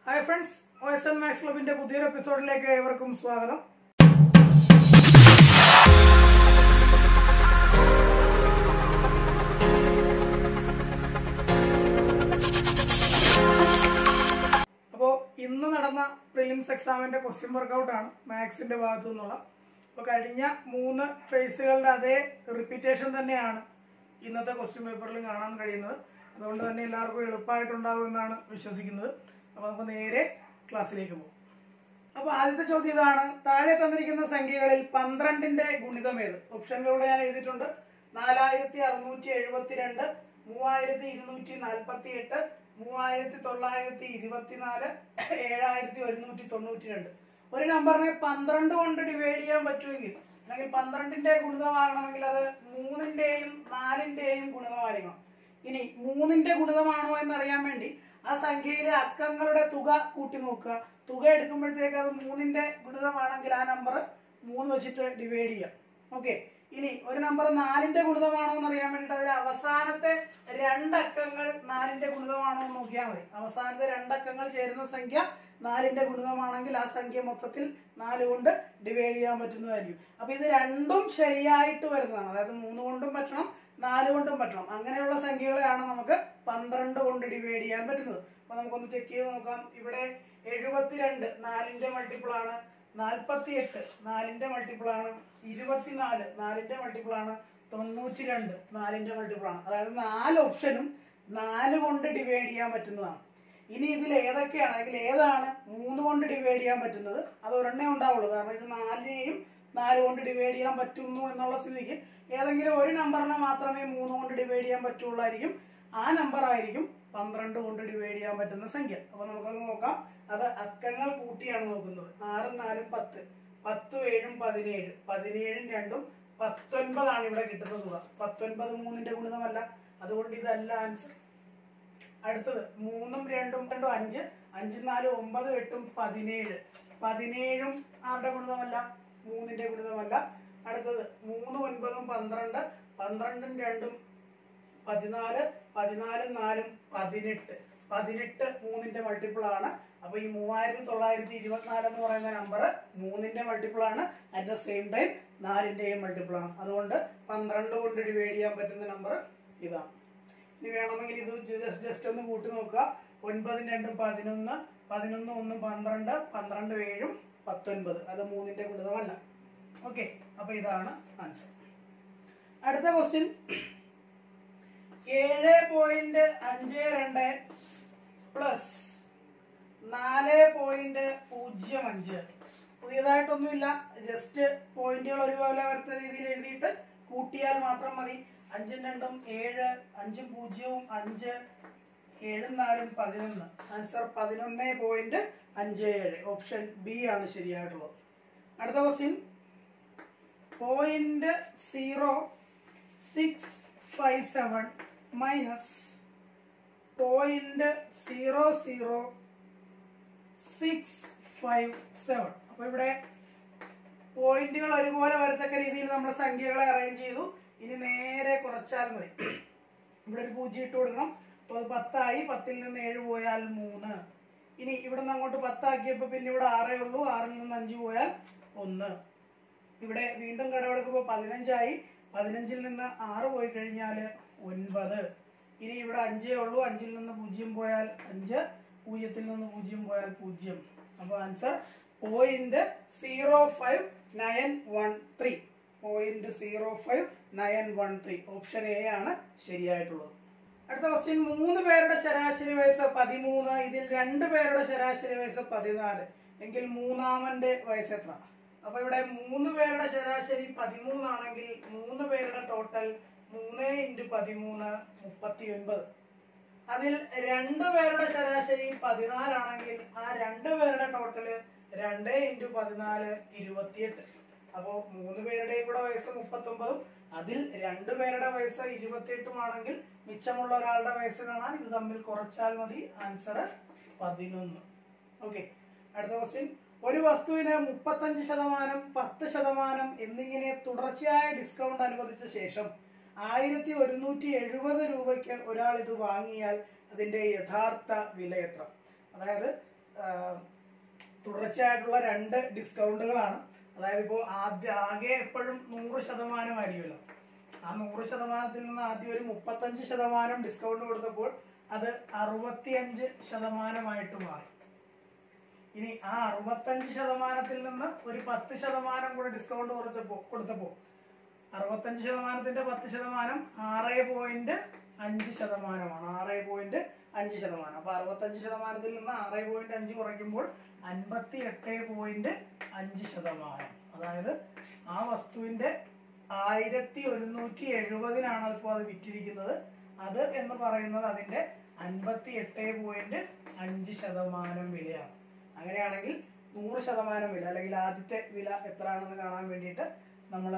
hi friends O S L max ക്ലബിന്റെ പുതിയൊരു എപ്പിസോഡിലേക്ക് ഏവർക്കും സ്വാഗതം അപ്പോൾ ഇന്ന് നടന്ന പ്രിലിംസ് എക്സാമിന്റെ ക്വസ്റ്റ്യൻ വർക്കൗട്ട് ആണ് മാത്സിന്റെ ഭാഗത്തു നിന്നുള്ള അപ്പോൾ കഴിഞ്ഞ മൂന്ന് ഫേസുകളുടെ അതേ റിപ്പീറ്റേഷൻ തന്നെയാണ് ഇന്നത്തെ ക്വസ്റ്റ്യൻ പേപ്പറിലും കാണാൻ കഴിയുന്നത് അതുകൊണ്ട് തന്നെ എല്ലാവർക്കും എളുപ്പമായിട്ടുണ്ടാവും എന്നാണ് വിശ്വസിക്കുന്നത് അപ്പോൾ നമുക്ക് നേരെ ക്ലാസ്സിലേക്ക് പോകും അപ്പോൾ ആദ്യത്തെ ചോദ്യം ഇതാണ് താഴെ തന്നിരിക്കുന്ന സംഖ്യകളിൽ പന്ത്രണ്ടിന്റെ ഗുണിതം ഏത് ഓപ്ഷനിലൂടെ ഞാൻ എഴുതിയിട്ടുണ്ട് നാലായിരത്തി അറുന്നൂറ്റി എഴുപത്തിരണ്ട് മൂവായിരത്തി ഇരുന്നൂറ്റി നാൽപ്പത്തി എട്ട് മൂവായിരത്തി തൊള്ളായിരത്തി ഇരുപത്തിനാല് ഏഴായിരത്തി ഒരുന്നൂറ്റി തൊണ്ണൂറ്റി രണ്ട് ഒരു നമ്പറിനെ പന്ത്രണ്ട് കൊണ്ട് ഡിവൈഡ് ചെയ്യാൻ പറ്റുമെങ്കിൽ അല്ലെങ്കിൽ പന്ത്രണ്ടിന്റെ ഗുണിതമാകണമെങ്കിൽ അത് മൂന്നിന്റെയും നാലിന്റെയും ഗുണിതമായിരിക്കണം ഇനി മൂന്നിന്റെ ഗുണിതമാണോ എന്നറിയാൻ വേണ്ടി ആ സംഖ്യയിലെ അക്കങ്ങളുടെ തുക കൂട്ടി നോക്കുക തുക എടുക്കുമ്പോഴത്തേക്ക് അത് മൂന്നിന്റെ ഗുണിതമാണെങ്കിൽ ആ നമ്പർ മൂന്ന് വെച്ചിട്ട് ഡിവൈഡ് ചെയ്യാം ഓക്കെ ഇനി ഒരു നമ്പർ നാലിന്റെ ഗുണിതമാണോ എന്ന് അറിയാൻ വേണ്ടിയിട്ട് അതിൽ അവസാനത്തെ രണ്ടക്കങ്ങൾ നാലിന്റെ ഗുണിതമാണോ എന്ന് നോക്കിയാൽ മതി അവസാനത്തെ രണ്ടക്കങ്ങൾ ചേരുന്ന സംഖ്യ നാലിന്റെ ഗുണിതമാണെങ്കിൽ ആ സംഖ്യ മൊത്തത്തിൽ നാല് കൊണ്ട് ഡിവൈഡ് ചെയ്യാൻ പറ്റുന്നതായിരിക്കും അപ്പൊ ഇത് രണ്ടും ശരിയായിട്ട് വരുന്നതാണ് അതായത് മൂന്ന് കൊണ്ടും പറ്റണം നാല് കൊണ്ടും പറ്റണം അങ്ങനെയുള്ള സംഖ്യകളെയാണ് നമുക്ക് പന്ത്രണ്ട് കൊണ്ട് ഡിവൈഡ് ചെയ്യാൻ പറ്റുന്നത് അപ്പൊ നമുക്കൊന്ന് ചെക്ക് ചെയ്ത് നോക്കാം ഇവിടെ എഴുപത്തിരണ്ട് നാലിന്റെ മൾട്ടിപ്പിൾ ആണ് നാൽപ്പത്തി എട്ട് നാലിന്റെ മൾട്ടിപ്പിൾ ആണ് ഇരുപത്തിനാല് നാലിന്റെ മൾട്ടിപ്പിൾ ആണ് തൊണ്ണൂറ്റി രണ്ട് നാലിന്റെ മൾട്ടിപ്പിൾ ആണ് അതായത് നാല് ഓപ്ഷനും നാല് കൊണ്ട് ഡിവൈഡ് ചെയ്യാൻ പറ്റുന്നതാണ് ഇനി ഇതിൽ ഏതൊക്കെയാണ് അതിൽ ഏതാണ് മൂന്ന് കൊണ്ട് ഡിവൈഡ് ചെയ്യാൻ പറ്റുന്നത് അത് ഒരെണ്ണേ ഉണ്ടാവുള്ളൂ കാരണം ഇത് നാലിനെയും നാല് കൊണ്ട് ഡിവൈഡ് ചെയ്യാൻ പറ്റുന്നു എന്നുള്ള സ്ഥിതിക്ക് ഏതെങ്കിലും ഒരു നമ്പറിനെ മാത്രമേ മൂന്ന് കൊണ്ട് ഡിവൈഡ് ചെയ്യാൻ പറ്റുള്ളായിരിക്കും ആ നമ്പർ ആയിരിക്കും പന്ത്രണ്ട് കൊണ്ട് ഡിവൈഡ് ചെയ്യാൻ പറ്റുന്ന സംഖ്യ അപ്പൊ നമുക്കത് നോക്കാം അത് അക്കങ്ങൾ കൂട്ടിയാണ് നോക്കുന്നത് ആറും നാലും പത്ത് പത്തും ഏഴും പതിനേഴ് പതിനേഴും രണ്ടും പത്തൊൻപതാണ് ഇവിടെ കിട്ടുന്ന തുക പത്തൊൻപത് മൂന്നിന്റെ ഗുണിതമല്ല അതുകൊണ്ട് ഇതല്ല ആൻസർ അടുത്തത് മൂന്നും രണ്ടും രണ്ടും അഞ്ച് അഞ്ചും നാലും ഒമ്പത് എട്ടും പതിനേഴ് പതിനേഴും ആരുടെ ഗുണിതമല്ല മൂന്നിന്റെ ഗുണിതമല്ല അടുത്തത് മൂന്ന് ഒൻപതും പന്ത്രണ്ട് പന്ത്രണ്ടും രണ്ടും പതിനാല് പതിനാലും നാലും പതിനെട്ട് പതിനെട്ട് മൂന്നിന്റെ മൾട്ടിപ്പിൾ ആണ് അപ്പൊ ഈ മൂവായിരത്തി തൊള്ളായിരത്തി ഇരുപത്തിനാല് എന്ന് പറയുന്ന നമ്പർ മൂന്നിന്റെ മൾട്ടിപ്പിൾ ആണ് അറ്റ് ദ സെയിം ടൈം നാലിന്റെയും മൾട്ടിപ്പിൾ ആണ് അതുകൊണ്ട് പന്ത്രണ്ട് കൊണ്ട് ഡിവൈഡ് ചെയ്യാൻ പറ്റുന്ന നമ്പർ ഇതാണ് ഇനി വേണമെങ്കിൽ ഇത് ജസ്റ്റ് ഒന്ന് കൂട്ടി നോക്കുക ഒൻപതും രണ്ടും പതിനൊന്ന് പതിനൊന്ന് ഒന്നും പന്ത്രണ്ട് പന്ത്രണ്ട് ഏഴും പത്തൊൻപത് അത് മൂന്നിന്റെ ഗുണിതമല്ല ഓക്കെ അപ്പൊ ഇതാണ് ആൻസർ അടുത്ത ക്വസ്റ്റ്യൻ ഏഴ് പോയിന്റ് അഞ്ച് രണ്ട് പ്ലസ് നാല് പോയിന്റ് പൂജ്യം അഞ്ച് പുതിയതായിട്ടൊന്നുമില്ല ജസ്റ്റ് പോയിന്റുകൾ ഒരുപോലെ വരുത്ത രീതിയിൽ എഴുതിയിട്ട് കൂട്ടിയാൽ മാത്രം മതി അഞ്ചും രണ്ടും ഏഴ് അഞ്ചും പൂജ്യവും അഞ്ച് ഏഴും നാലും പതിനൊന്ന് ആൻസർ പതിനൊന്ന് പോയിന്റ് അഞ്ച് ഏഴ് ഓപ്ഷൻ ബി ആണ് ശരിയായിട്ടുള്ളത് അടുത്ത question point zero six five seven minus point zero zero six five seven അപ്പൊ ഇവിടെ പോയിന്റുകൾ ഒരുപോലെ വരത്തക്ക രീതിയിൽ നമ്മൾ സംഖ്യകളെ അറേഞ്ച് ചെയ്തു ഇനി നേരെ കുറച്ചാൽ മതി ഇവിടെ ഒരു പൂജ്യം ഇട്ട് കൊടുക്കണം അപ്പോൾ അത് പത്തായി പത്തിൽ നിന്ന് ഏഴ് പോയാൽ മൂന്ന് ഇനി ഇവിടെ നിന്ന് അങ്ങോട്ട് പത്താക്കിയപ്പോൾ പിന്നെ ഇവിടെ ആറേ ഉള്ളൂ ആറിൽ നിന്ന് അഞ്ച് പോയാൽ ഒന്ന് ഇവിടെ വീണ്ടും കടമെടുക്കുമ്പോൾ പതിനഞ്ചായി പതിനഞ്ചിൽ നിന്ന് ആറ് പോയി കഴിഞ്ഞാൽ ഒൻപത് ഇനി ഇവിടെ അഞ്ചേ ഉള്ളൂ അഞ്ചിൽ നിന്ന് പൂജ്യം പോയാൽ അഞ്ച് പൂജ്യത്തിൽ നിന്ന് പൂജ്യം പോയാൽ പൂജ്യം അപ്പോൾ answer point zero five nine one three point zero five nine one three option A ആണ് ശരിയായിട്ടുള്ളത് അടുത്ത ക്വസ്റ്റ്യൻ മൂന്ന് പേരുടെ ശരാശരി വയസ്സ് പതിമൂന്ന് ഇതിൽ രണ്ട് പേരുടെ ശരാശരി വയസ്സ് പതിനാല് എങ്കിൽ മൂന്നാമന്റെ വയസ്സ് എത്ര അപ്പൊ ഇവിടെ മൂന്ന് പേരുടെ ശരാശരി പതിമൂന്നാണെങ്കിൽ മൂന്ന് പേരുടെ ടോട്ടൽ മൂന്ന് ഇൻറ്റു പതിമൂന്ന് മുപ്പത്തി ഒൻപത് അതിൽ രണ്ട് പേരുടെ ശരാശരി പതിനാലാണെങ്കിൽ ആ രണ്ട് പേരുടെ ടോട്ടല് രണ്ട് ഇൻറ്റു പതിനാല് ഇരുപത്തിയെട്ട് അപ്പോൾ മൂന്ന് പേരുടെയും കൂടെ വയസ്സ് മുപ്പത്തൊമ്പതും അതിൽ രണ്ട് പേരുടെ വയസ്സ് ഇരുപത്തിയെട്ടുമാണെങ്കിൽ മിച്ചമുള്ള ഒരാളുടെ വയസ്സ് കാണാൻ ഇത് തമ്മിൽ കുറച്ചാൽ മതി ആൻസർ പതിനൊന്ന് ഓക്കെ അടുത്ത ക്വസ്റ്റ്യൻ ഒരു വസ്തുവിന് മുപ്പത്തഞ്ച് ശതമാനം പത്ത് ശതമാനം എന്നിങ്ങനെ തുടർച്ചയായ ഡിസ്കൗണ്ട് അനുവദിച്ച ശേഷം ആയിരത്തി ഒരുന്നൂറ്റി എഴുപത് രൂപയ്ക്ക് ഒരാൾ ഇത് വാങ്ങിയാൽ അതിന്റെ യഥാർത്ഥ വില എത്ര അതായത് ആ, തുടർച്ചയായിട്ടുള്ള രണ്ട് ഡിസ്കൗണ്ടുകളാണ് അതായത് ഇപ്പോൾ ആദ്യ ആകെ എപ്പോഴും നൂറ് ശതമാനമായിരിക്കുമല്ലോ ആ നൂറ് ശതമാനത്തിൽ നിന്ന് ആദ്യം ഒരു മുപ്പത്തഞ്ച് ശതമാനം ഡിസ്കൗണ്ട് കൊടുത്തപ്പോൾ അത് അറുപത്തിയഞ്ച് ശതമാനമായിട്ട് മാറി ഇനി ആ അറുപത്തഞ്ച് ശതമാനത്തിൽ നിന്ന് ഒരു പത്ത് ശതമാനം കൂടെ ഡിസ്കൗണ്ട് കുറച്ചപ്പോ കൊടുത്തപ്പോ അറുപത്തഞ്ച് ശതമാനത്തിന്റെ പത്ത് ശതമാനം ആറ് പോയിന്റ് അഞ്ച് ശതമാനമാണ് ആറ് പോയിന്റ് അഞ്ച് ശതമാനം അപ്പൊ അറുപത്തഞ്ച് ശതമാനത്തിൽ നിന്ന് ആറ് പോയിന്റ് അഞ്ച് കുറയ്ക്കുമ്പോൾ അൻപത്തി എട്ട് പോയിന്റ് അഞ്ച് ശതമാനം അതായത് ആ വസ്തുവിന്റെ ആയിരത്തി ഒരുന്നൂറ്റി എഴുപതിനാണ് ഇപ്പോൾ അത് വിറ്റിരിക്കുന്നത് അത് എന്ന് പറയുന്നത് അതിന്റെ അൻപത്തി എട്ട് പോയിന്റ് അഞ്ച് ശതമാനം വിലയാണ് അങ്ങനെയാണെങ്കിൽ നൂറ് ശതമാനം വില അല്ലെങ്കിൽ ആദ്യത്തെ വില എത്രയാണെന്ന് കാണാൻ വേണ്ടിയിട്ട് നമ്മൾ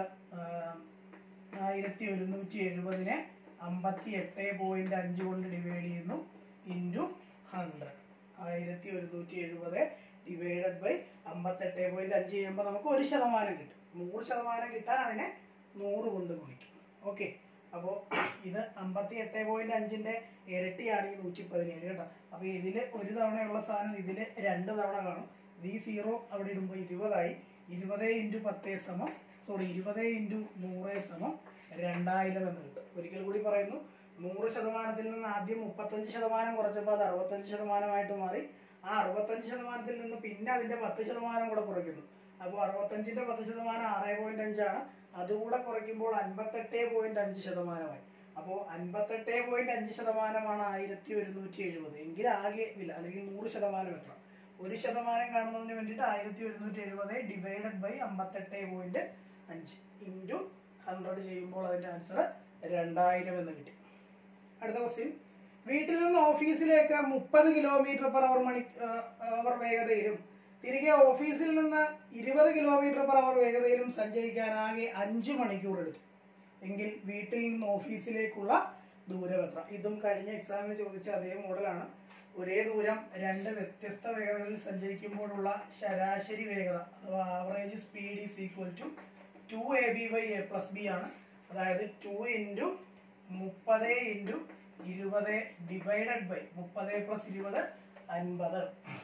ആയിരത്തി ഒരുന്നൂറ്റി എഴുപതിനെ അമ്പത്തി എട്ട് പോയിന്റ് അഞ്ച് കൊണ്ട് ഡിവൈഡ് ചെയ്യുന്നു ഇൻറ്റു ഹൺഡ്രഡ് ആയിരത്തി ഒരുന്നൂറ്റി എഴുപത് ഡിവൈഡഡ് ബൈ അമ്പത്തെട്ട് പോയിന്റ് അഞ്ച് ചെയ്യുമ്പോൾ നമുക്ക് ഒരു ശതമാനം കിട്ടും നൂറ് ശതമാനം കിട്ടാൻ അതിനെ നൂറ് കൊണ്ട് ഗുണിക്കും ഓക്കെ അപ്പോൾ ഇത് അമ്പത്തി എട്ട് പോയിന്റ് അഞ്ചിന്റെ ഇരട്ടിയാണ് ഈ നൂറ്റി പതിനേഴ് കേട്ടോ അപ്പോൾ ഇതിൽ ഒരു തവണയുള്ള സാധനം ഇതിൽ രണ്ട് തവണ കാണും ഇത് ഈ സീറോ അവിടെ ഇടുമ്പോൾ ഇരുപതായി ഇരുപത് ഇൻറ്റു പത്തേ സമം സോറി ഇരുപത് ഇൻറ്റു നൂറ് സമം രണ്ടായിരം എന്ന് കിട്ടും ഒരിക്കൽ കൂടി പറയുന്നു നൂറ് ശതമാനത്തിൽ നിന്ന് ആദ്യം മുപ്പത്തഞ്ച് ശതമാനം കുറച്ചപ്പോൾ അത് അറുപത്തഞ്ച് ശതമാനമായിട്ട് മാറി ആ അറുപത്തഞ്ച് ശതമാനത്തിൽ നിന്ന് പിന്നെ അതിന്റെ പത്ത് ശതമാനം കൂടെ കുറയ്ക്കുന്നു അപ്പോൾ അറുപത്തഞ്ചിന്റെ പത്ത് ശതമാനം ആറ് പോയിന്റ് അഞ്ചാണ് അതുകൂടെ കുറയ്ക്കുമ്പോൾ അൻപത്തെട്ട് പോയിന്റ് അഞ്ച് ശതമാനമായി അപ്പോൾ അൻപത്തെട്ട് പോയിന്റ് അഞ്ച് ശതമാനമാണ് ആയിരത്തി ഒരുന്നൂറ്റി എഴുപത് എങ്കിൽ ആകെ വില അല്ലെങ്കിൽ നൂറ് ശതമാനം എത്ര ഒരു ശതമാനം കാണുന്നതിന് വേണ്ടിയിട്ട് ആയിരത്തി ഒരുന്നൂറ്റി എഴുപത് ഡിവൈഡഡ് ബൈ അമ്പത്തെട്ട് പോയിന്റ് അഞ്ച് ഇൻറ്റു ഹൺഡ്രഡ് ചെയ്യുമ്പോൾ അതിന്റെ ആൻസർ രണ്ടായിരം എന്ന് കിട്ടി അടുത്ത ക്വസ്റ്റ്യൻ വീട്ടിൽ നിന്ന് ഓഫീസിലേക്ക് മുപ്പത് കിലോമീറ്റർ പെർ അവർ മണി അവർ വേഗതയിലും തിരികെ ഓഫീസിൽ നിന്ന് ഇരുപത് കിലോമീറ്റർ പെർ അവർ വേഗതയിലും സഞ്ചരിക്കാൻ ആകെ അഞ്ച് മണിക്കൂർ എടുത്തു എങ്കിൽ വീട്ടിൽ നിന്ന് ഓഫീസിലേക്കുള്ള ദൂരം എത്ര ഇതും കഴിഞ്ഞ എക്സാമിന് ചോദിച്ച അതേ മോഡലാണ് ഒരേ ദൂരം രണ്ട് വ്യത്യസ്ത വേഗതകളിൽ സഞ്ചരിക്കുമ്പോഴുള്ള ശരാശരി വേഗത അഥവാ average speed is equal to two A B by A plus B ആണ് അതായത് ടു ഇൻറ്റു മുപ്പത് ഇൻറ്റു ഇരുപത് ഡിവൈഡഡ് ബൈ മുപ്പത് പ്ലസ് ഇരുപത് അൻപത്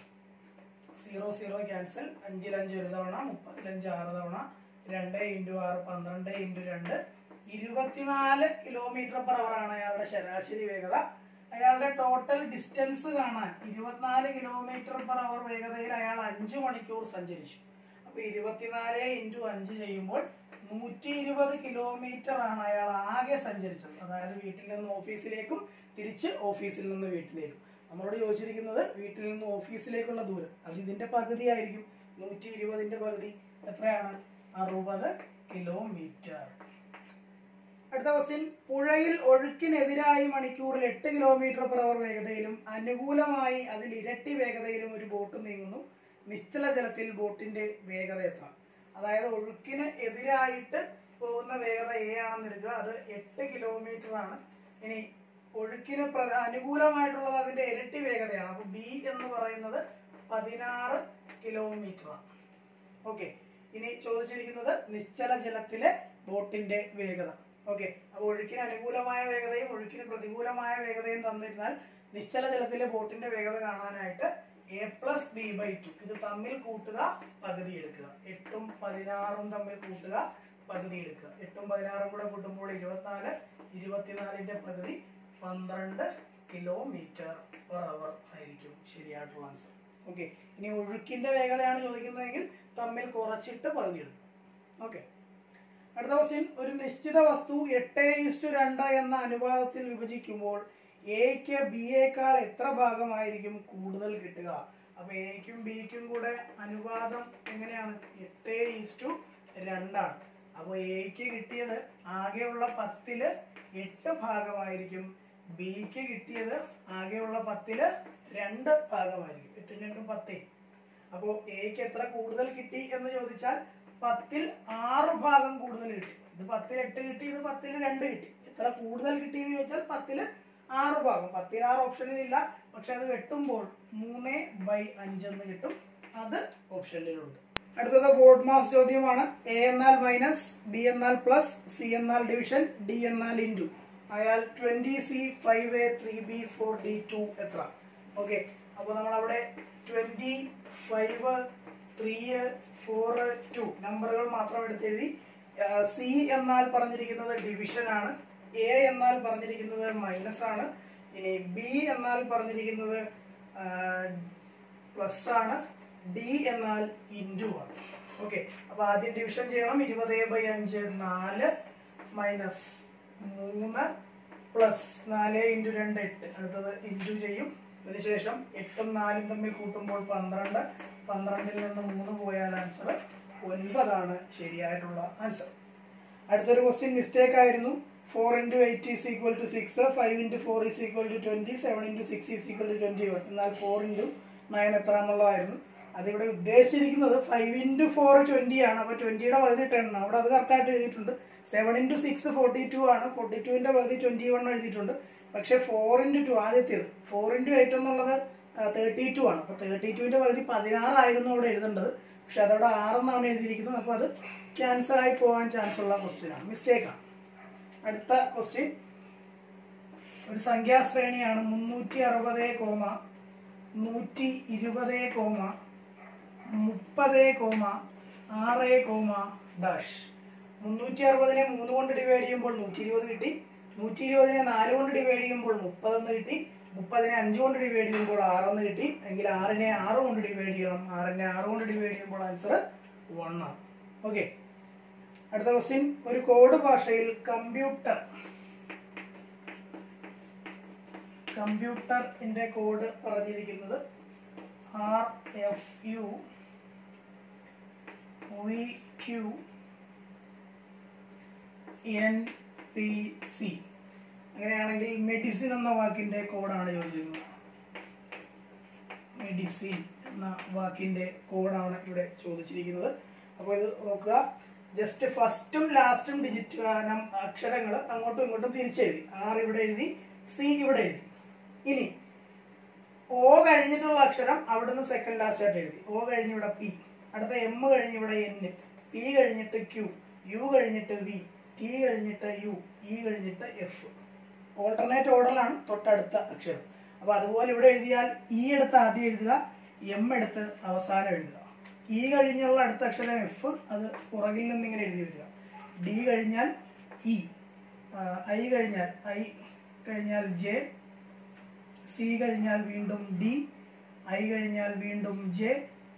സീറോ സീറോ ക്യാൻസൽ അഞ്ചിൽ അഞ്ച് ഒരു തവണ മുപ്പത്തിലഞ്ച് ആറ് തവണ രണ്ട് ഇൻറ്റു ആറ് പന്ത്രണ്ട് ഇൻറ്റു രണ്ട് ഇരുപത്തിനാല് കിലോമീറ്റർ പെർ അവർ ആണ് അയാളുടെ ശരാശരി വേഗത അയാളുടെ ടോട്ടൽ ഡിസ്റ്റൻസ് കാണാൻ ഇരുപത്തിനാല് കിലോമീറ്റർ പെർ അവർ വേഗതയിൽ അയാൾ അഞ്ച് മണിക്കൂർ സഞ്ചരിച്ചു അപ്പൊ ഇരുപത്തിനാല് ഇൻറ്റു അഞ്ച് ചെയ്യുമ്പോൾ നൂറ്റി ഇരുപത് കിലോമീറ്റർ ആണ് അയാൾ ആകെ സഞ്ചരിച്ചത് അതായത് വീട്ടിൽ നിന്ന് ഓഫീസിലേക്കും തിരിച്ച് ഓഫീസിൽ നിന്ന് വീട്ടിലേക്കും നമ്മളോട് ചോദിച്ചിരിക്കുന്നത് വീട്ടിൽ നിന്ന് ഓഫീസിലേക്കുള്ള ദൂരം അത് ഇതിന്റെ പകുതി ആയിരിക്കും നൂറ്റി ഇരുപതിന്റെ പകുതി എത്രയാണ് അറുപത് കിലോമീറ്റർ അടുത്ത ക്വസ്റ്റ്യൻ പുഴയിൽ ഒഴുക്കിനെതിരായി മണിക്കൂറിൽ എട്ട് കിലോമീറ്റർ പെർ അവർ വേഗതയിലും അനുകൂലമായി അതിൽ ഇരട്ടി വേഗതയിലും ഒരു ബോട്ട് നീങ്ങുന്നു നിശ്ചല ജലത്തിൽ ബോട്ടിന്റെ വേഗത എത്ര അതായത് ഒഴുക്കിന് എതിരായിട്ട് പോകുന്ന വേഗത എ ആണെന്ന് എടുക്കുക അത് എട്ട് കിലോമീറ്റർ ആണ് ഇനി ഒഴുക്കിന് പ്ര- അനുകൂലമായിട്ടുള്ളത് അതിന്റെ ഇരട്ടി വേഗതയാണ് അപ്പൊ ബി എന്ന് പറയുന്നത് പതിനാറ് കിലോമീറ്റർ ആണ് ഓക്കെ ഇനി ചോദിച്ചിരിക്കുന്നത് നിശ്ചല ജലത്തിലെ ബോട്ടിന്റെ വേഗത ഓക്കെ അപ്പൊ ഒഴുക്കിന് അനുകൂലമായ വേഗതയും ഒഴുക്കിന് പ്രതികൂലമായ വേഗതയും തന്നിരുന്നാൽ നിശ്ചല ജലത്തിലെ ബോട്ടിന്റെ വേഗത കാണാനായിട്ട് A plus B by two ഇത് തമ്മിൽ കൂട്ടുക പകുതി എടുക്കുക എട്ടും പതിനാറും തമ്മിൽ കൂട്ടുക പകുതി എടുക്കുക എട്ടും പതിനാറും കൂടെ കൂട്ടുമ്പോൾ ഇരുപത്തിനാല് ഇരുപത്തിനാലിന്റെ പകുതി പന്ത്രണ്ട് കിലോമീറ്റർ പെർ അവർ ആയിരിക്കും ശരിയായിട്ടുള്ള ആൻസർ ഓക്കെ ഇനി ഒഴുക്കിന്റെ വേഗതയാണ് ചോദിക്കുന്നതെങ്കിൽ തമ്മിൽ കുറച്ചിട്ട് പകുതി എടുക്കും ഓക്കെ അടുത്ത ക്വസ്റ്റ്യൻ ഒരു നിശ്ചിത വസ്തു എട്ട് ഇസ്റ്റു രണ്ട് എന്ന അനുപാതത്തിൽ വിഭജിക്കുമ്പോൾ എക്ക് ബിയേക്കാൾ എത്ര ഭാഗമായിരിക്കും കൂടുതൽ കിട്ടുക അപ്പൊ എക്കും ബിക്കും കൂടെ അനുപാതം എങ്ങനെയാണ് എട്ട് ഇസ്റ്റു രണ്ടാണ് അപ്പൊ എക്ക് കിട്ടിയത് ആകെയുള്ള പത്തില് എട്ട് ഭാഗമായിരിക്കും ബിക്ക് കിട്ടിയത് ആകെയുള്ള പത്തില് രണ്ട് ഭാഗമായിരിക്കും എട്ടും രണ്ടും പത്തേ അപ്പോ എക്ക് എത്ര കൂടുതൽ കിട്ടി എന്ന് ചോദിച്ചാൽ പത്തിൽ ആറ് ഭാഗം കൂടുതൽ കിട്ടി ഇത് പത്തിൽ എട്ട് കിട്ടി ഇത് പത്തിൽ രണ്ട് കിട്ടി എത്ര കൂടുതൽ കിട്ടി എന്ന് ചോദിച്ചാൽ പത്തില് ആറ് ഭാഗം പത്തിൽ ആറ് ഓപ്ഷനിലില്ല പക്ഷെ അത് വെട്ടുമ്പോൾ മൂന്ന് ബൈ അഞ്ചെന്ന് കിട്ടും അത് ഓപ്ഷനിലുണ്ട് അടുത്തത് ബോർഡ് മാസ് ചോദ്യമാണ് എ എന്നാൽ മൈനസ് ബി എന്നാൽ പ്ലസ് സി എന്നാൽ ഡിവിഷൻ ഡി എന്നാൽ ഇൻറ്റു അയാൾ twenty C five A three B four D two എത്ര ഓക്കെ അപ്പോൾ നമ്മൾ അവിടെ twenty five three four two നമ്പറുകൾ മാത്രം എടുത്തെഴുതി സി എന്നാൽ പറഞ്ഞിരിക്കുന്നത് ഡിവിഷൻ ആണ് എ എന്നാൽ പറഞ്ഞിരിക്കുന്നത് മൈനസ് ആണ് ഇനി ബി എന്നാൽ പറഞ്ഞിരിക്കുന്നത് പ്ലസ് ആണ് ഡി എന്നാൽ ഇൻറ്റു ആണ് ഓക്കെ അപ്പൊ ആദ്യം ഡിവിഷൻ ചെയ്യണം ഇരുപത് ബൈ അഞ്ച് നാല് മൈനസ് മൂന്ന് പ്ലസ് നാല് ഇൻറ്റു രണ്ട് എട്ട് അടുത്തത് ഇൻറ്റു ചെയ്യും അതിനുശേഷം എട്ടും നാലും തമ്മിൽ കൂട്ടുമ്പോൾ പന്ത്രണ്ട് പന്ത്രണ്ടിൽ നിന്ന് മൂന്ന് പോയാൽ ആൻസർ ഒൻപതാണ് ശരിയായിട്ടുള്ള ആൻസർ അടുത്തൊരു ക്വസ്റ്റ്യൻ മിസ്റ്റേക്ക് ആയിരുന്നു four into eight is equal to six five into four is equal to twenty seven into six is equal to twenty one എന്നാൽ ഫോർ ഇൻറ്റു നയൻ എത്ര എന്നുള്ളതായിരുന്നു അതിവിടെ ഉദ്ദേശിച്ചിരിക്കുന്നത് ഫൈവ് ഇൻറ്റു ഫോർ ട്വൻറ്റി ആണ് അപ്പോൾ ട്വൻറ്റിയുടെ പകുതി ten അവിടെ അത് കറക്റ്റായിട്ട് എഴുതിയിട്ടുണ്ട് seven into six forty two ആണ് ഫോർട്ടി ടുവിൻ്റെ പകുതി ട്വൻറ്റി വൺ എഴുതിയിട്ടുണ്ട് പക്ഷേ ഫോർ ഇൻറ്റു ടു ആദ്യത്തേത് ഫോർ ഇൻറ്റു എയ്റ്റ് എന്നുള്ളത് തേർട്ടി ടു ആണ് അപ്പോൾ തേർട്ടി ടുവിൻ്റെ പകുതി പതിനാറായിരുന്നു അവിടെ എഴുതേണ്ടത് പക്ഷെ അതവിടെ ആറെന്നാണ് എഴുതിയിരിക്കുന്നത് അപ്പോൾ അത് ക്യാൻസൽ ആയി പോകാൻ ചാൻസ് ഉള്ള ക്വസ്റ്റ്യൻ ആണ് മിസ്റ്റേക്ക് ആണ് അടുത്ത ക്വസ്റ്റ്യൻ ഒരു സംഖ്യാശ്രേണിയാണ് മുന്നൂറ്റി അറുപത് കോമ നൂറ്റി ഇരുപത് കോമ മുപ്പത് കോമ ആറ് കോമ ഡാഷ് മുന്നൂറ്റി അറുപതിനെ മൂന്ന് കൊണ്ട് ഡിവൈഡ് ചെയ്യുമ്പോൾ നൂറ്റി ഇരുപത് കിട്ടി നൂറ്റി ഇരുപതിനെ നാല് കൊണ്ട് ഡിവൈഡ് ചെയ്യുമ്പോൾ മുപ്പതെന്ന് കിട്ടി മുപ്പതിനെ അഞ്ച് കൊണ്ട് ഡിവൈഡ് ചെയ്യുമ്പോൾ ആറെന്ന് കിട്ടി എങ്കിൽ ആറിനെ ആറ് കൊണ്ട് ഡിവൈഡ് ചെയ്യണം ആറിനെ ആറ് കൊണ്ട് ഡിവൈഡ് ചെയ്യുമ്പോൾ ആൻസർ വൺ ആണ് ഓക്കെ അടുത്ത ക്വസ്റ്റ്യൻ ഒരു കോഡ് ഭാഷയിൽ കമ്പ്യൂട്ടർ കമ്പ്യൂട്ടറിന്റെ കോഡ് പറഞ്ഞിരിക്കുന്നത് R F U V Q N P C അങ്ങനെയാണെങ്കിൽ മെഡിസിൻ എന്ന വാക്കിന്റെ കോഡാണ് ചോദിച്ചിരുന്നത് മെഡിസിൻ എന്ന വാക്കിന്റെ കോഡാണ് ഇവിടെ ചോദിച്ചിരിക്കുന്നത് അപ്പോൾ ഇത് നോക്കുക ജസ്റ്റ് ഫസ്റ്റും ലാസ്റ്റും ഡിജിറ്റ് അക്ഷരങ്ങൾ അങ്ങോട്ടും ഇങ്ങോട്ടും തിരിച്ചെഴുതി ആർ ഇവിടെ എഴുതി സി ഇവിടെ എഴുതി ഇനി ഓ കഴിഞ്ഞിട്ടുള്ള അക്ഷരം അവിടുന്ന് സെക്കൻഡ് ലാസ്റ്റ് ആയിട്ട് എഴുതി ഓ കഴിഞ്ഞ് ഇവിടെ പി അടുത്ത എം കഴിഞ്ഞ് ഇവിടെ എൻ പി കഴിഞ്ഞിട്ട് ക്യു യു കഴിഞ്ഞിട്ട് വി ടി കഴിഞ്ഞിട്ട് യു ഇ കഴിഞ്ഞിട്ട് എഫ് ഓൾട്ടർനേറ്റ് ഓർഡറിലാണ് തൊട്ടടുത്ത അക്ഷരം അപ്പൊ അതുപോലെ ഇവിടെ എഴുതിയാൽ ഇ എടുത്ത് ആദ്യം എഴുതുക എം എടുത്ത് അവസാനം എഴുതുക ഇ കഴിഞ്ഞുള്ള അടുത്ത അക്ഷരം എഫ് അത് പുറകിൽ നിന്ന് ഇങ്ങനെ എഴുതി വരിക ഡി കഴിഞ്ഞാൽ ഇ ഐ കഴിഞ്ഞാൽ ഐ കഴിഞ്ഞാൽ ജെ സി കഴിഞ്ഞാൽ വീണ്ടും ഡി ഐ കഴിഞ്ഞാൽ വീണ്ടും ജെ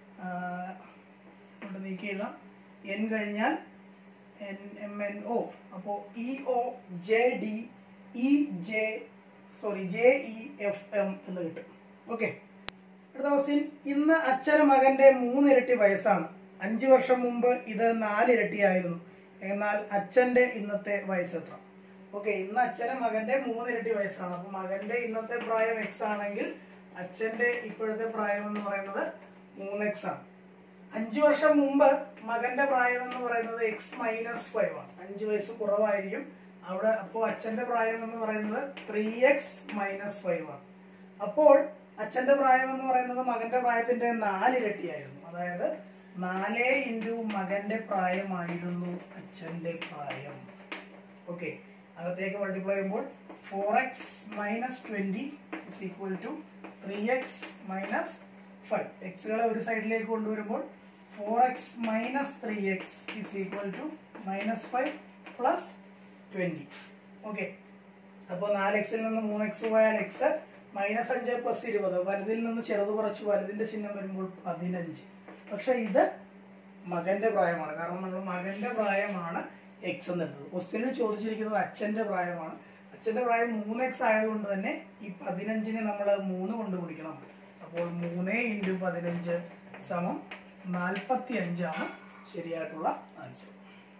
കൊണ്ട് നീക്കി എഴുതാം എൻ കഴിഞ്ഞാൽ എൻ എം എൻ ഒ അപ്പോൾ E O J D E J sorry J E F M എന്ന് കിട്ടും ഓക്കെ അടുത്ത ക്വസ്റ്റ്യൻ ഇന്ന് അച്ഛന് മകന്റെ മൂന്നിരട്ടി വയസ്സാണ് അഞ്ചു വർഷം മുമ്പ് ഇത് നാലിരട്ടിയായിരുന്നു എന്നാൽ അച്ഛന്റെ ഇന്നത്തെ വയസ്സ് എത്ര ഓക്കെ ഇന്ന് അച്ഛന് മകന്റെ മൂന്നിരട്ടി വയസ്സാണ് അപ്പൊ മകന്റെ ഇന്നത്തെ പ്രായം എക്സ് ആണെങ്കിൽ അച്ഛന്റെ ഇപ്പോഴത്തെ പ്രായം എന്ന് പറയുന്നത് മൂന്ന് എക്സ് ആണ് അഞ്ചു വർഷം മുമ്പ് മകന്റെ പ്രായം എന്ന് പറയുന്നത് എക്സ് മൈനസ് ഫൈവ് ആണ് അഞ്ച് വയസ്സ് കുറവായിരിക്കും അവിടെ അപ്പോൾ അച്ഛന്റെ പ്രായം എന്ന് പറയുന്നത് ത്രീ എക്സ് മൈനസ് ഫൈവ് ആണ് അപ്പോൾ അച്ഛന്റെ പ്രായം എന്ന് പറയുന്നത് മകന്റെ പ്രായത്തിന്റെ നാലിരട്ടിയായിരുന്നു അതായത് നാല് ഇൻറ്റു മകന്റെ പ്രായമായിരുന്നു അച്ഛന്റെ പ്രായം ഓക്കെ അകത്തേക്ക് മൾട്ടിപ്ലൈ ചെയ്യുമ്പോൾ four X minus twenty is equal to three X minus five എക്സുകളെ ഒരു സൈഡിലേക്ക് കൊണ്ടുവരുമ്പോൾ four X minus three X is equal to minus five plus twenty okay അപ്പോൾ നാല് എക്സിൽ നിന്ന് മൂന്ന് എക്സ് പോയാൽ എക്സ് മൈനസ് അഞ്ച് പ്ലസ് ഇരുപത് വലുതിൽ നിന്ന് ചെറുത് കുറച്ച് വലുതിന്റെ ചിഹ്നം വരുമ്പോൾ പതിനഞ്ച് പക്ഷെ ഇത് മകന്റെ പ്രായമാണ് കാരണം നമ്മൾ മകന്റെ പ്രായമാണ് എക്സ് എന്നെടുത്തത് ക്വസ്റ്റ്യനിൽ ചോദിച്ചിരിക്കുന്നത് അച്ഛന്റെ പ്രായമാണ് അച്ഛന്റെ പ്രായം മൂന്ന് എക്സ് ആയതുകൊണ്ട് തന്നെ ഈ പതിനഞ്ചിനെ നമ്മൾ മൂന്ന് കൊണ്ട് ഗുണിക്കണം അപ്പോൾ മൂന്ന് ഇൻറ്റു പതിനഞ്ച് സമം നാൽപ്പത്തി അഞ്ചാണ് ശരിയായിട്ടുള്ള ആൻസർ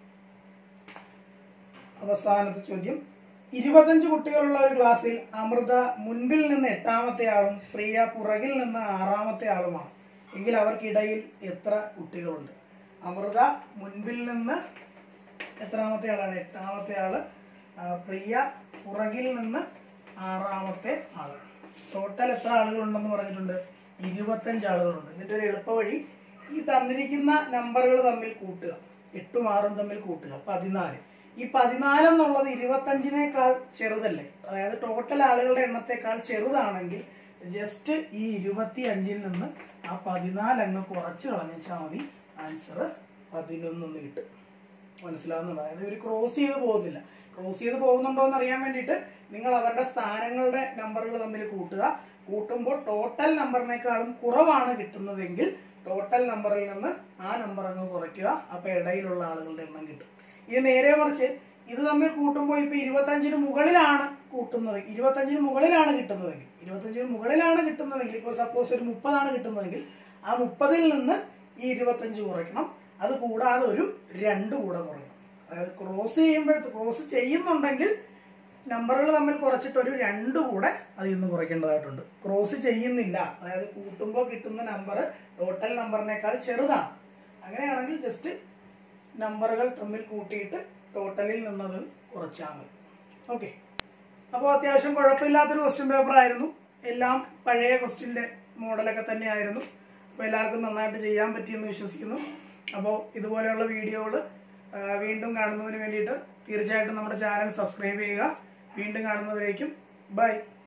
അവസാനത്തെ ചോദ്യം ഇരുപത്തഞ്ച് കുട്ടികളുള്ള ഒരു ക്ലാസ്സിൽ അമൃത മുൻപിൽ നിന്ന് എട്ടാമത്തെ ആളും പ്രിയ പുറകിൽ നിന്ന് ആറാമത്തെ ആളുമാണ് എങ്കിൽ അവർക്കിടയിൽ എത്ര കുട്ടികളുണ്ട് അമൃത മുൻപിൽ നിന്ന് എത്രാമത്തെ ആളാണ് എട്ടാമത്തെ ആള് ആ, പ്രിയ പുറകിൽ നിന്ന് ആറാമത്തെ ആളാണ് ടോട്ടൽ എത്ര ആളുകളുണ്ടെന്ന് പറഞ്ഞിട്ടുണ്ട് ഇരുപത്തഞ്ച് ആളുകളുണ്ട് ഇതിന്റെ ഒരു എളുപ്പ വഴി ഈ തന്നിരിക്കുന്ന നമ്പറുകൾ തമ്മിൽ കൂട്ടുക എട്ടും ആറും തമ്മിൽ കൂട്ടുക പതിനാല് ഈ പതിനാല് എന്നുള്ളത് ഇരുപത്തഞ്ചിനേക്കാൾ ചെറുതല്ലേ അതായത് ടോട്ടൽ ആളുകളുടെ എണ്ണത്തെക്കാൾ ചെറുതാണെങ്കിൽ ജസ്റ്റ് ഈ ഇരുപത്തി അഞ്ചിൽ നിന്ന് ആ പതിനാല് അങ്ങ് കുറച്ച് കളഞ്ഞാൽ മതി ആൻസർ പതിനൊന്ന് കിട്ടും മനസ്സിലാവുന്നുണ്ട് അതായത് ഇവർ ക്രോസ് ചെയ്ത് പോകുന്നില്ല ക്രോസ് ചെയ്ത് പോകുന്നുണ്ടോ എന്ന് അറിയാൻ വേണ്ടിയിട്ട് നിങ്ങൾ അവരുടെ സ്ഥാനങ്ങളുടെ നമ്പറുകൾ തമ്മിൽ കൂട്ടുക കൂട്ടുമ്പോൾ ടോട്ടൽ നമ്പറിനേക്കാളും കുറവാണ് കിട്ടുന്നതെങ്കിൽ ടോട്ടൽ നമ്പറിൽ നിന്ന് ആ നമ്പർ അങ്ങ് കുറയ്ക്കുക അപ്പോൾ ഇടയിലുള്ള ആളുകളുടെ എണ്ണം കിട്ടും ഇത് നേരെ മറിച്ച് ഇത് തമ്മിൽ കൂട്ടുമ്പോൾ ഇപ്പൊ ഇരുപത്തഞ്ചിന് മുകളിലാണ് കൂട്ടുന്നത് ഇരുപത്തഞ്ചിന് മുകളിലാണ് കിട്ടുന്നതെങ്കിൽ ഇരുപത്തഞ്ചിന് മുകളിലാണ് കിട്ടുന്നതെങ്കിൽ ഇപ്പോൾ സപ്പോസ് ഒരു മുപ്പതാണ് കിട്ടുന്നതെങ്കിൽ ആ മുപ്പതിൽ നിന്ന് ഈ ഇരുപത്തഞ്ച് കുറയ്ക്കണം അത് കൂടാതെ ഒരു രണ്ട് കൂടെ കുറയ്ക്കണം അതായത് ക്രോസ് ചെയ്യുമ്പോൾ ക്രോസ് ചെയ്യുന്നുണ്ടെങ്കിൽ നമ്പറുകൾ തമ്മിൽ കുറച്ചിട്ട് ഒരു രണ്ട് കൂടെ അതിൽ നിന്ന് കുറയ്ക്കേണ്ടതായിട്ടുണ്ട് ക്രോസ് ചെയ്യുന്നില്ല അതായത് കൂട്ടുമ്പോൾ കിട്ടുന്ന നമ്പർ ടോട്ടൽ നമ്പറിനേക്കാൾ ചെറുതാണ് അങ്ങനെയാണെങ്കിൽ ജസ്റ്റ് നമ്പറുകൾ തമ്മിൽ കൂട്ടിയിട്ട് ടോട്ടലിൽ നിന്നത് കുറച്ചാൽ മതി ഓക്കെ അപ്പോൾ അത്യാവശ്യം കുഴപ്പമില്ലാത്തൊരു ക്വസ്റ്റ്യൻ പേപ്പർ ആയിരുന്നു എല്ലാം പഴയ ക്വസ്റ്റ്യൻ്റെ മോഡലൊക്കെ തന്നെയായിരുന്നു അപ്പോൾ എല്ലാവർക്കും നന്നായിട്ട് ചെയ്യാൻ പറ്റിയെന്ന് വിശ്വസിക്കുന്നു അപ്പോൾ ഇതുപോലെയുള്ള വീഡിയോകൾ വീണ്ടും കാണുന്നതിന് വേണ്ടിയിട്ട് തീർച്ചയായിട്ടും നമ്മുടെ ചാനൽ സബ്സ്ക്രൈബ് ചെയ്യുക വീണ്ടും കാണുന്നതിലേക്കും ബൈ